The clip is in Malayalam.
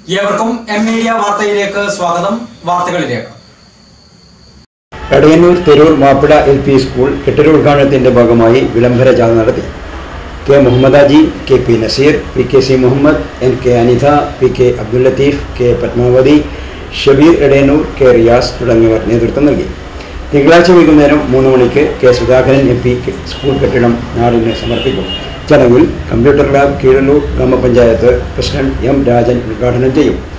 ഏവർക്കും എം മീഡിയ വാർത്തയിലേക്ക് സ്വാഗതം വാർത്തകളിലേക്ക് Edayannur Theroor Mappila L P school കെട്ടിടോദ്ഘാടനത്തിന്റെ ഭാഗമായി വിളംബര ജാഥ നടത്തി K Muhammad Haji K P Naseer P K C Muhammad N K Anitha P K Abdul Latheef K Padmavathi Shabeer Edayannur K Riyas തുടങ്ങിയവർ നേതൃത്വം നൽകി തിങ്കളാഴ്ച വൈകുന്നേരം മൂന്ന് മണിക്ക് K Sudhakaran M P school കെട്ടിടം നാടിന് സമർപ്പിക്കും ചടങ്ങിൽ കമ്പ്യൂട്ടർ ലാബ് കീഴല്ലൂർ ഗ്രാമപഞ്ചായത്ത് പ്രസിഡന്റ് എം രാജൻ ഉദ്ഘാടനം ചെയ്യും